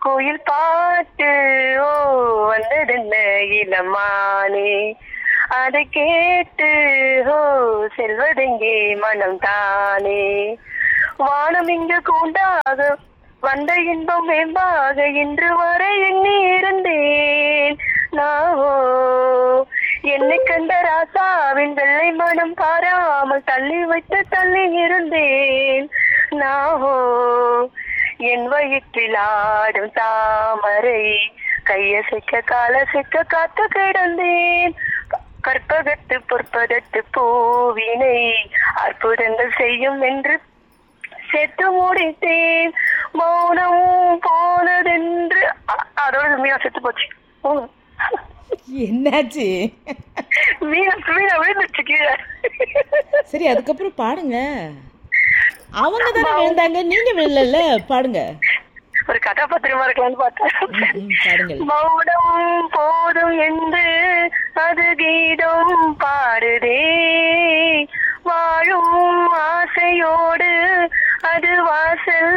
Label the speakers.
Speaker 1: கோயில் பாட்டு ஓ வந்ததென்ன இளமானே அதை கேட்டு ஓ செல்வதெங்கே மனம் தானே வானம் இங்கு கூண்டாக வந்த இன்பம் மேம்பாக இன்று வரை எண்ணி இருந்தேன் நாவோ என்னை கண்ட ராசாவின் வெள்ளை மனம் பாராமல் தள்ளி வைத்து தள்ளி இருந்தேன் நாவோ என் வயிற்றில் ஆடும் தாமரை கையசைக்க காலசைக்க காத்து கிடந்தேன் கற்பகத்து பொற்பதத்து பூவினை அற்புதங்கள் செய்யும் என்று செத்து முடித்தேன் மௌனம் போனதென்று அ- அதோட மீனா செத்து போச்சு ம்.
Speaker 2: என்னாச்சு
Speaker 1: மீனா மீனா விழுந்துச்சு கீழே
Speaker 2: சரி அதுக்கப்புறம் பாடுங்க அவங்க தானே விழுந்தாங்க நீங்க விழல பாடுங்க
Speaker 1: ஒரு கதாபாத்திரமா இருக்கலாம்னு பார்த்தேன்
Speaker 2: ம், பாடுங்கள்
Speaker 1: மௌனம் போதும் என்று அது கீதம் பாடுதே வாழும் ஆசையோடு அது வாசல்